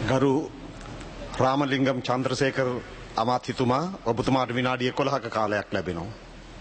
ගරු රාමලිංගම් චන්ද්‍රසේකර අමාත්‍යතුමා ඔබතුමාට විනාඩිය කොළහක කාලයක් ලැබෙනවා.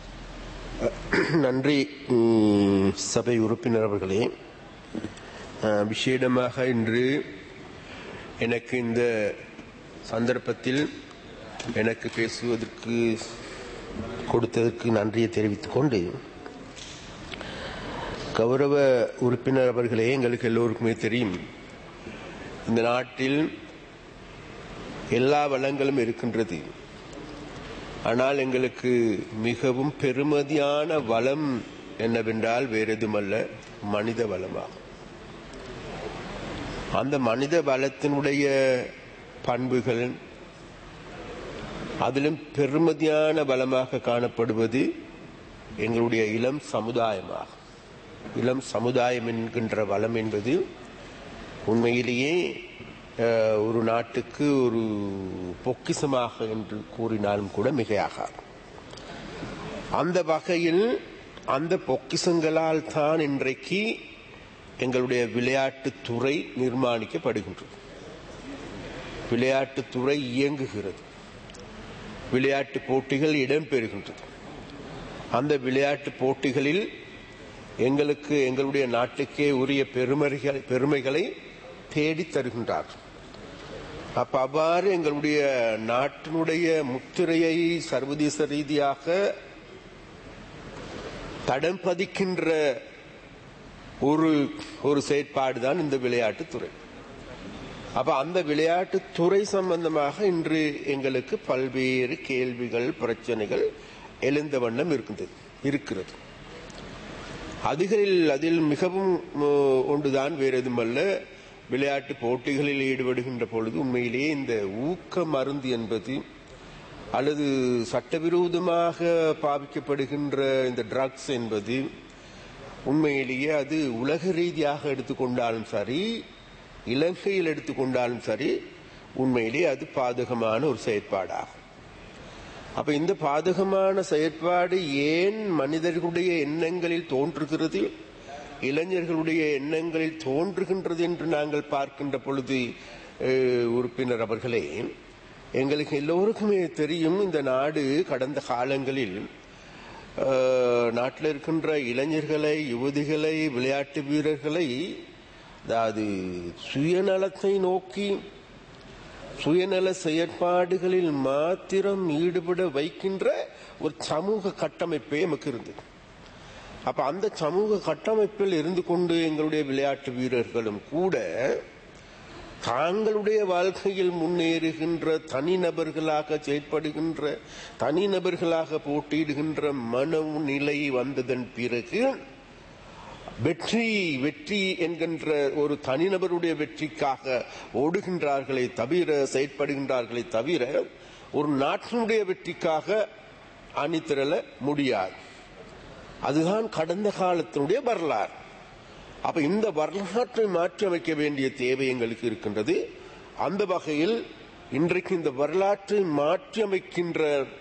நன்றி ம், சபை உறுப்பினர் அவர்களே அஹ், விசேடமாக இன்று எனக்கு இந்த சந்தர்ப்பத்தில் எனக்கு பேசுவதற்கு கொடுத்ததற்கு நன்றியை தெரிவித்துக் கொண்டு கௌரவ உறுப்பினர் அவர்களே எங்களுக்கு எல்லோருக்குமே தெரியும் இந்த நாட்டில் எல்லா வளங்களும் இருக்கின்றது ஆனால் எங்களுக்கு மிகவும் பெருமதியான வளம் என்னவென்றால் வேறு எதுமல்ல மனித வளமாகும் அந்த மனித வளத்தினுடைய பண்புகள் அதிலும் பெருமதியான வளமாக காணப்படுவது எங்களுடைய இளம் சமுதாயமாகும் இளம் சமுதாயம் என்கின்ற வளம் என்பது உண்மையிலேயே அஹ், ஒரு நாட்டுக்கு ஒரு பொக்கிசமாக என்று கூறினாலும் கூட மிகையாகாது அந்த வகையில் அந்த பொக்கிசங்களால் தான் இன்றைக்கு எங்களுடைய விளையாட்டுத் துறை நிர்மாணிக்கப்படுகின்றது விளையாட்டுத் துறை இயங்குகிறது விளையாட்டு போட்டிகள் இடம்பெறுகின்றது அந்த விளையாட்டு போட்டிகளில் எங்களுக்கு எங்களுடைய நாட்டுக்கே உரிய பெருமைகள் பெருமைகளை தேடித் தருகின்றார்கள் அப்ப அவ்வாறு எங்களுடைய நாட்டினுடைய முத்திரையை சர்வதேச ரீதியாக தடம் பதிக்கின்ற ஒரு ஒரு செயற்பாடு தான் இந்த விளையாட்டுத் துறை அப்ப அந்த விளையாட்டுத் துறை சம்பந்தமாக இன்று எங்களுக்கு பல்வேறு கேள்விகள் பிரச்சனைகள் எழுந்த வண்ணம் இருக்கின்றது இருக்கிறது அதுகளில் அதில் மிகவும் அஹ், ஒன்றுதான் வேறு எதுமல்ல விளையாட்டு போட்டிகளில் ஈடுபடுகின்ற பொழுது உண்மையிலேயே இந்த ஊக்க மருந்து என்பது அல்லது சட்டவிரோதமாக பாவிக்கப்படுகின்ற இந்த ட்ரக்ஸ் என்பது உண்மையிலேயே அது உலக ரீதியாக எடுத்துக்கொண்டாலும் சரி இலங்கையில் எடுத்துக்கொண்டாலும் சரி உண்மையிலேயே அது பாதகமான ஒரு செயற்பாடாகும் அப்ப இந்த பாதகமான செயற்பாடு ஏன் மனிதர்களுடைய எண்ணங்களில் தோன்றுகிறது இளைஞர்களுடைய எண்ணங்களில் தோன்றுகின்றது என்று நாங்கள் பார்க்கின்ற பொழுது அஹ், உறுப்பினர் அவர்களே எங்களுக்கு எல்லோருக்குமே தெரியும் இந்த நாடு கடந்த காலங்களில் அஹ், நாட்டில் இருக்கின்ற இளைஞர்களை யுவதிகளை விளையாட்டு வீரர்களை அதாவது சுயநலத்தை நோக்கி சுயநல செயற்பாடுகளில் மாத்திரம் ஈடுபட வைக்கின்ற ஒரு சமூக கட்டமைப்பே நமக்கு இருந்தது அப்ப அந்த சமூக கட்டமைப்பில் இருந்து கொண்டு எங்களுடைய விளையாட்டு வீரர்களும் கூட தாங்களுடைய வாழ்க்கையில் முன்னேறுகின்ற தனிநபர்களாக செயற்படுகின்ற தனிநபர்களாக போட்டியிடுகின்ற மனநிலை வந்ததன் பிறகு வெற்றி வெற்றி என்கின்ற ஒரு தனிநபருடைய வெற்றிக்காக ஓடுகின்றார்களே தவிர செயற்படுகின்றார்களே தவிர ஒரு நாட்டினுடைய வெற்றிக்காக அணிதிரள முடியாது அதுதான் கடந்த காலத்தினுடைய வரலாறு அப்ப இந்த வரலாற்றை மாற்றி அமைக்க வேண்டிய தேவை எங்களுக்கு இருக்கின்றது அந்த வகையில் இன்றைக்கு இந்த வரலாற்றை மாற்றி அமைக்கின்ற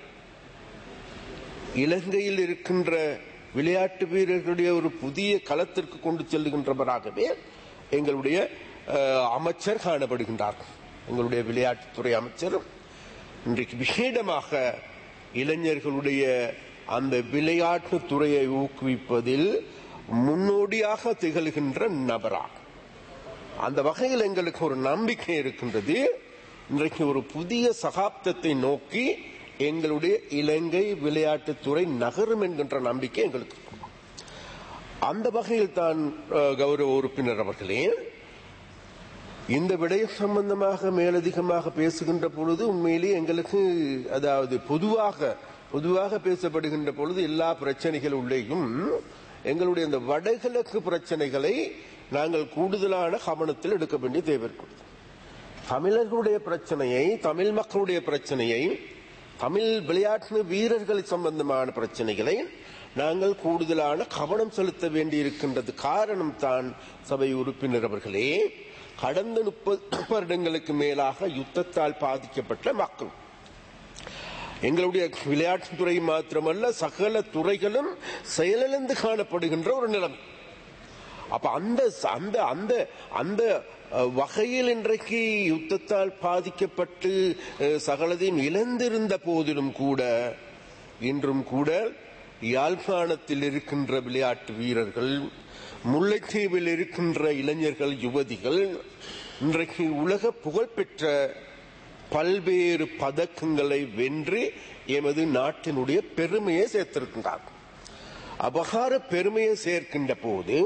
இலங்கையில் இருக்கின்ற விளையாட்டு வீரர்களுடைய ஒரு புதிய களத்திற்கு கொண்டு செல்லுகின்றவராகவே எங்களுடைய அஹ், அமைச்சர் காணப்படுகின்றார் எங்களுடைய விளையாட்டுத்துறை அமைச்சர் இன்றைக்கு விசேடமாக இளைஞர்களுடைய அந்த விளையாட்டு துறையை ஊக்குவிப்பதில் முன்னோடியாக திகழ்கின்ற நபராகும் அந்த வகையில் எங்களுக்கு ஒரு நம்பிக்கை இருக்கின்றது இன்றைக்கு ஒரு புதிய சகாப்தத்தை நோக்கி எங்களுடைய இலங்கை விளையாட்டுத்துறை நகரும் என்கின்ற நம்பிக்கை எங்களுக்கு இருக்கு. அந்த வகையில் தான் அஹ், கௌரவ உறுப்பினர் அவர்களே இந்த விடயம் சம்பந்தமாக மேலதிகமாக பேசுகின்ற பொழுது உண்மையிலேயே எங்களுக்கு அதாவது பொதுவாக பொதுவாக பேசப்படுகின்ற பொழுது எல்லா பிரச்சனைகள் உள்ளேயும் எங்களுடைய இந்த வடகிழக்கு பிரச்சனைகளை நாங்கள் கூடுதலான கவனத்தில் எடுக்க வேண்டிய தேவை இருக்கிறது தமிழர்களுடைய பிரச்சனையை தமிழ் மக்களுடைய பிரச்சனையை தமிழ் விளையாட்டு வீரர்கள் சம்பந்தமான பிரச்சனைகளை நாங்கள் கூடுதலான கவனம் செலுத்த வேண்டியிருக்கின்றது காரணம் தான் சபை உறுப்பினர் அவர்களே கடந்த முப்பது வருடங்களுக்கு மேலாக யுத்தத்தால் பாதிக்கப்பட்ட மக்கள் எங்களுடைய விளையாட்டுத்துறை மாத்திரமல்ல சகல துறைகளும் செயலிழந்து காணப்படுகின்ற ஒரு நிலைமை அப்ப அந்த அந்த அந்த அந்த அஹ், வகையில் இன்றைக்கு யுத்தத்தால் பாதிக்கப்பட்டு அஹ், சகலதையும் இழந்திருந்த போதிலும் கூட இன்றும் கூட யாழ்ப்பாணத்தில் இருக்கின்ற விளையாட்டு வீரர்கள் முல்லைத்தீவில் இருக்கின்ற இளைஞர்கள் யுவதிகள் இன்றைக்கு உலக புகழ்பெற்ற பல்வேறு பதக்கங்களை வென்று எமது நாட்டினுடைய பெருமையை சேர்த்திருக்கின்றார் அபகார பெருமையை சேர்க்கின்ற போது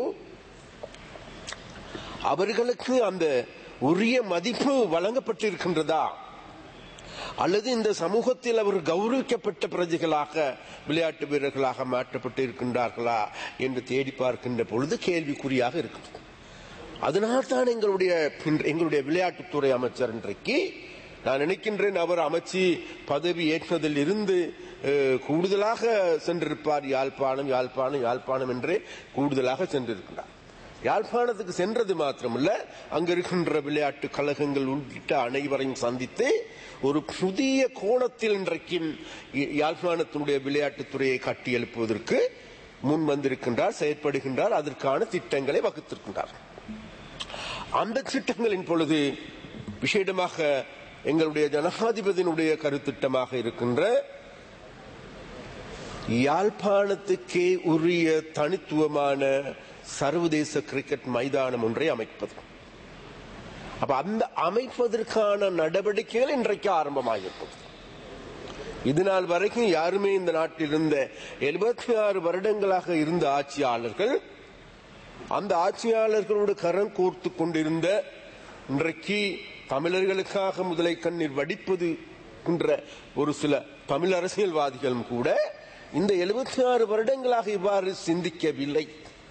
அவர்களுக்கு அந்த உரிய மதிப்பு வழங்கப்பட்டிருக்கின்றதா அல்லது இந்த சமூகத்தில் அவர் கௌரவிக்கப்பட்ட பிரஜைகளாக விளையாட்டு வீரர்களாக மாற்றப்பட்டு இருக்கின்றார்களா என்று தேடி பார்க்கின்ற பொழுது கேள்விக்குறியாக இருக்கிறது அதனால்தான் எங்களுடைய எங்களுடைய விளையாட்டுத்துறை அமைச்சர் இன்றைக்கு நான் நினைக்கின்றேன் அவர் அமைச்சு பதவி ஏற்றதில் இருந்து அஹ், கூடுதலாக சென்றிருப்பார் யாழ்ப்பாணம் யாழ்ப்பாணம் யாழ்ப்பாணம் என்றே கூடுதலாக சென்றிருக்கிறார் யாழ்ப்பாணத்துக்கு சென்றது மாத்திரமல்ல அங்க இருக்கின்ற விளையாட்டு கழகங்கள் உள்ளிட்ட அனைவரையும் சந்தித்து ஒரு புதிய கோணத்தில் இன்றைக்கும் யா- யாழ்ப்பாணத்தினுடைய விளையாட்டுத்துறையை கட்டி எழுப்புவதற்கு முன் வந்திருக்கின்றார் செயற்படுகின்றார் அதற்கான திட்டங்களை வகுத்திருக்கின்றார் அந்த திட்டங்களின் பொழுது விசேடமாக எங்களுடைய ஜனாதிபதியினுடைய கருத்திட்டமாக இருக்கின்ற யாழ்ப்பாணத்துக்கே உரிய தனித்துவமான சர்வதேச கிரிக்கெட் மைதானம் ஒன்றை அமைப்பது அப்ப அந்த அமைப்பதற்கான நடவடிக்கைகள் இன்றைக்கு ஆரம்பமாகியிருக்கும் இது நாள் வரைக்கும் யாருமே இந்த நாட்டில் இருந்த எழுபத்தி ஆறு வருடங்களாக இருந்த ஆட்சியாளர்கள் அந்த ஆட்சியாளர்களோடு கரம் கோர்த்து கொண்டிருந்த இன்றைக்கு தமிழர்களுக்காக முதலை கண்ணீர் வடிப்பது என்ற ஒரு சில தமிழ் அரசியல்வாதிகளும் கூட இந்த எழுபத்தி ஆறு வருடங்களாக இவ்வாறு சிந்திக்கவில்லை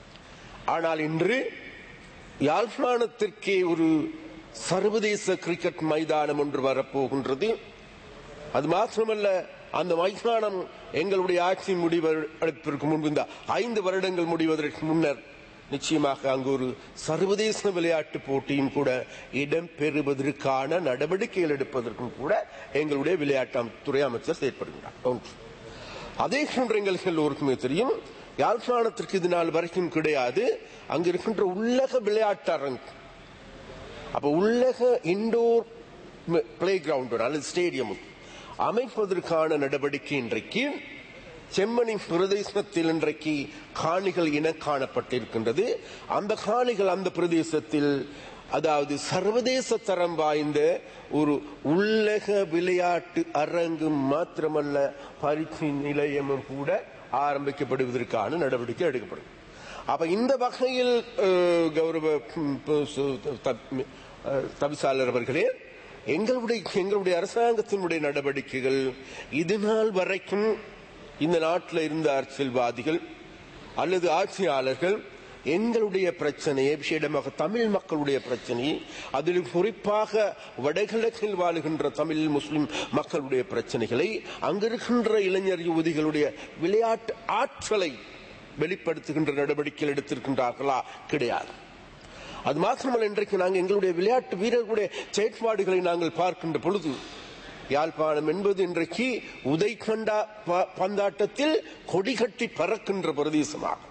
ஆனால் இன்று யாழ்ப்பாணத்திற்கே ஒரு சர்வதேச கிரிக்கெட் மைதானம் ஒன்று வரப்போகின்றது அது மாத்திரமல்ல அந்த மைதானம் எங்களுடைய ஆட்சி முடிவதற்கு முன்பு இந்த ஐந்து வருடங்கள் முடிவதற்கு முன்னர் நிச்சயமாக அங்கு ஒரு சர்வதேச விளையாட்டு போட்டியும் கூட இடம்பெறுவதற்கான நடவடிக்கைகள் எடுப்பதற்கும் கூட எங்களுடைய விளையாட்டு துறை அமைச்சர் செயற்படுகிறார் ஒன்று. அதே போன்ற எங்களுக்கு எல்லோருக்குமே தெரியும் யாழ்ப்பாணத்திற்கு இது நாள் வரைக்கும் கிடையாது அங்கு இருக்கின்ற உள்ளக விளையாட்டு அரங்கு அப்ப உள்ளக இண்டோர் பிளே கிரவுண்ட் அல்லது ஸ்டேடியம் அமைப்பதற்கான நடவடிக்கை இன்றைக்கு செம்மணி பிரதேசத்தில் இன்றைக்கு காணிகள் இன காணப்பட்டிருக்கின்றது அந்த காணிகள் அந்த பிரதேசத்தில் அதாவது சர்வதேச தரம் வாய்ந்த ஒரு உள்ளக விளையாட்டு அரங்கு மாத்திரமல்ல பயிற்சி நிலையமும் கூட ஆரம்பிக்கப்படுவதற்கான நடவடிக்கை எடுக்கப்படும் அப்ப இந்த வகையில் அஹ், கௌரவ ம், ப- சு- த- அஹ், தவிசாளர் அவர்களே எங்களுடைய எங்களுடைய அரசாங்கத்தினுடைய நடவடிக்கைகள் இது நாள் வரைக்கும் இந்த நாட்டில் இருந்த அரசியல்வாதிகள் அல்லது ஆட்சியாளர்கள் எங்களுடைய பிரச்சனையை விசேடமாக தமிழ் மக்களுடைய பிரச்சனை அதில் குறிப்பாக வடகிழக்கில் வாழுகின்ற தமிழ் முஸ்லிம் மக்களுடைய பிரச்சனைகளை அங்கிருக்கின்ற இளைஞர் யுவதிகளுடைய விளையாட்டு ஆற்றலை வெளிப்படுத்துகின்ற நடவடிக்கைகள் எடுத்திருக்கின்றார்களா கிடையாது அது மாத்திரமல்ல இன்றைக்கு நாங்கள் எங்களுடைய விளையாட்டு வீரர்களுடைய செயற்பாடுகளை நாங்கள் பார்க்கின்ற பொழுது யாழ்ப்பாணம் என்பது இன்றைக்கு உதைக்கண்டா ப- பந்தாட்டத்தில் கொடிகட்டி பறக்கின்ற பிரதேசமாகும்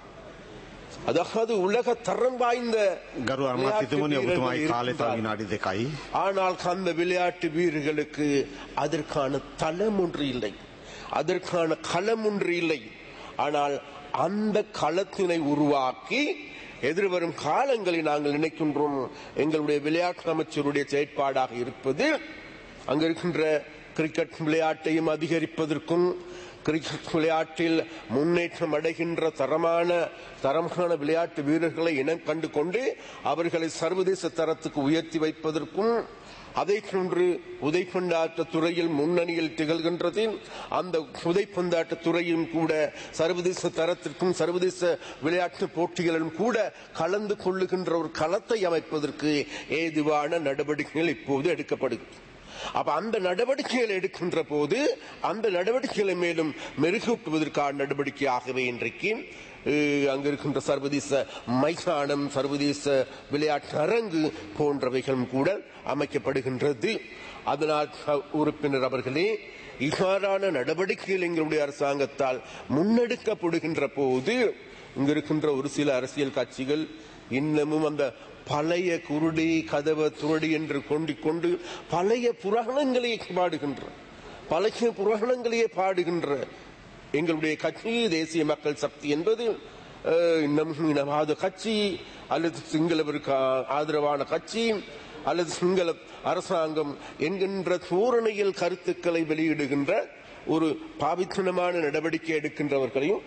அதாவது உலக தரம் வாய்ந்த ගරු விளையாட்டு අමාත්‍යතුමනි ඔබතුමායි வீரர்கள் කාලය තව இருக்கின்றார்கள். විනාඩි දෙකයි. ஆனால் அந்த விளையாட்டு வீரர்களுக்கு அதற்கான தளம் ஒன்று இல்லை அதற்கான களம் ஒன்று இல்லை ஆனால் அந்த களத்தினை உருவாக்கி எதிர்வரும் காலங்களில் நாங்கள் நினைக்கின்றோம் எங்களுடைய விளையாட்டு அமைச்சருடைய செயற்பாடாக இருப்பது அங்க இருக்கின்ற கிரிக்கெட் விளையாட்டையும் அதிகரிப்பதற்கும் கிரிக்கெட் விளையாட்டில் முன்னேற்றம் அடைகின்ற தரமான தரமான விளையாட்டு வீரர்களை இனம் கண்டு கொண்டு அவர்களை சர்வதேச தரத்துக்கு உயர்த்தி வைப்பதற்கும் அதை போன்று உதைப்பந்தாட்ட துறையில் முன்னணியில் திகழ்கின்றது அந்த உதைப்பந்தாட்ட துறையும் கூட சர்வதேச தரத்திற்கும் சர்வதேச விளையாட்டு போட்டிகளிலும் கூட கலந்து கொள்ளுகின்ற ஒரு களத்தை அமைப்பதற்கு ஏதுவான நடவடிக்கைகள் இப்போது எடுக்கப்படுகிறது அப்ப அந்த நடவடிக்கைகள் எடுக்கின்ற போது அந்த நடவடிக்கைகளை மேலும் மெருகூட்டுவதற்கான நடவடிக்கையாகவே இன்றைக்கு அஹ், அங்க இருக்கின்ற சர்வதேச மைதானம் சர்வதேச விளையாட்டு அரங்கு போன்றவைகளும் கூட அமைக்கப்படுகின்றது அதனால் அஹ், உறுப்பினர் அவர்களே இவ்வாறான நடவடிக்கைகள் எங்களுடைய அரசாங்கத்தால் முன்னெடுக்கப்படுகின்ற போது இங்க இருக்கின்ற ஒரு சில அரசியல் கட்சிகள் இன்னமும் அந்த பழைய குருடி கதவ துரடி என்று கொண்டு கொண்டு பழைய புராணங்களை பாடுகின்ற பழைய புராணங்களையே பாடுகின்ற எங்களுடைய கட்சி தேசிய மக்கள் சக்தி என்பது அஹ், இன்னும் இனவாத கட்சி அல்லது சிங்களவருக்கு ஆ- ஆதரவான கட்சி அல்லது சிங்கள அரசாங்கம் என்கின்ற தோரணையில் கருத்துக்களை வெளியிடுகின்ற ஒரு பாவித்தனமான நடவடிக்கை எடுக்கின்றவர்களையும்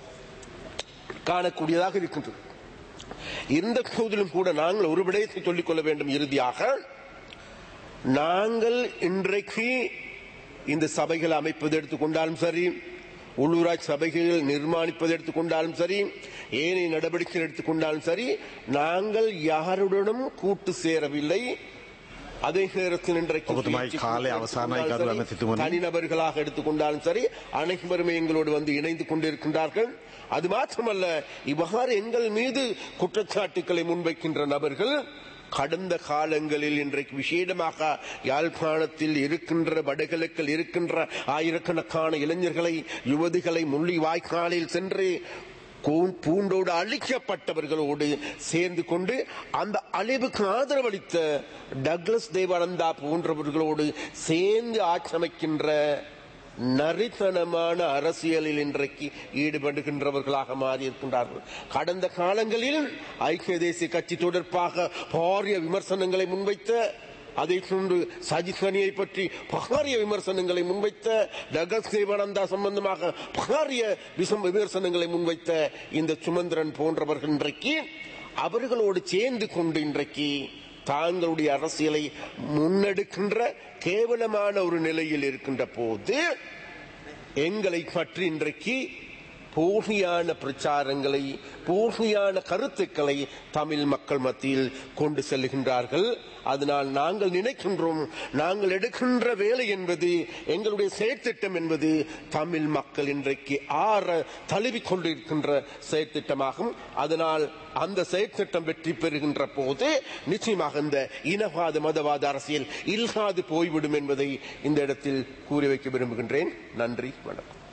காணக்கூடியதாக இருக்கின்றது இருந்த போதிலும் கூட நாங்கள் ஒரு விடயத்தை சொல்லிக் கொள்ள வேண்டும் இறுதியாக நாங்கள் இன்றைக்கு இந்த சபைகள் அமைப்பது எடுத்துக்கொண்டாலும் சரி உள்ளூராட்சி சபைகள் நிர்மாணிப்பது எடுத்துக்கொண்டாலும் சரி ஏனைய நடவடிக்கை எடுத்துக்கொண்டாலும் சரி நாங்கள் யாருடனும் கூட்டு சேரவில்லை அதே நேரத்தில் இன்றைக்கு ඔබතුමායි சுயேட்சை කාලය கூட்டு අවසානයි எடுத்துக்கொண்டாலும் ගරු சரி, ඇමතිතුමනි. தனிநபர்களாக எடுத்துக்கொண்டாலும் சரி அனைவருமே எங்களோடு வந்து இணைந்து கொண்டிருக்கின்றார்கள் அது மாத்திரமல்ல இவ்வாறு எங்கள் மீது குற்றச்சாட்டுக்களை முன்வைக்கின்ற நபர்கள் கடந்த காலங்களில் இன்றைக்கு விசேடமாக யாழ்ப்பாணத்தில் இருக்கின்ற வடகிழக்கில் இருக்கின்ற ஆயிரக்கணக்கான இளைஞர்களை யுவதிகளை முள்ளி வாய்க்காலில் சென்று கூ- பூண்டோடு அழிக்கப்பட்டவர்களோடு சேர்ந்து கொண்டு அந்த அழிவுக்கு ஆதரவளித்த டக்ளஸ் தேவானந்தா போன்றவர்களோடு சேர்ந்து ஆட்சமைக்கின்ற நரித்தனமான அரசியலில் இன்றைக்கு ஈடுபடுகின்றவர்களாக மாறியிருக்கின்றார்கள் கடந்த காலங்களில் ஐக்கிய தேசிய கட்சி தொடர்பாக பாரிய விமர்சனங்களை முன்வைத்த அதை போன்று சஜித் கனியை பற்றி பாரிய விமர்சனங்களை முன்வைத்த டகஸ் தேவானந்தா சம்பந்தமாக பாரிய விசம் விமர்சனங்களை முன்வைத்த இந்த சுமந்திரன் போன்றவர்கள் இன்றைக்கு அவர்களோடு சேர்ந்து கொண்டு இன்றைக்கு தாங்களுடைய அரசியலை முன்னெடுக்கின்ற கேவலமான ஒரு நிலையில் இருக்கின்ற போது எங்களை பற்றி இன்றைக்கு போலியான பிரச்சாரங்களை போலியான கருத்துக்களை தமிழ் மக்கள் மத்தியில் கொண்டு செல்லுகின்றார்கள் அதனால் நாங்கள் நினைக்கின்றோம் நாங்கள் எடுக்கின்ற வேலை என்பது எங்களுடைய செயற்திட்டம் என்பது தமிழ் மக்கள் இன்றைக்கு ஆற தழுவிக் கொண்டிருக்கின்ற செயற்திட்டமாகும் அதனால் அந்த செயற்திட்டம் வெற்றி பெறுகின்ற போது நிச்சயமாக இந்த இனவாத மதவாத அரசியல் இல்லாது போய்விடும் என்பதை இந்த இடத்தில் கூறி வைக்க விரும்புகின்றேன் நன்றி வணக்கம்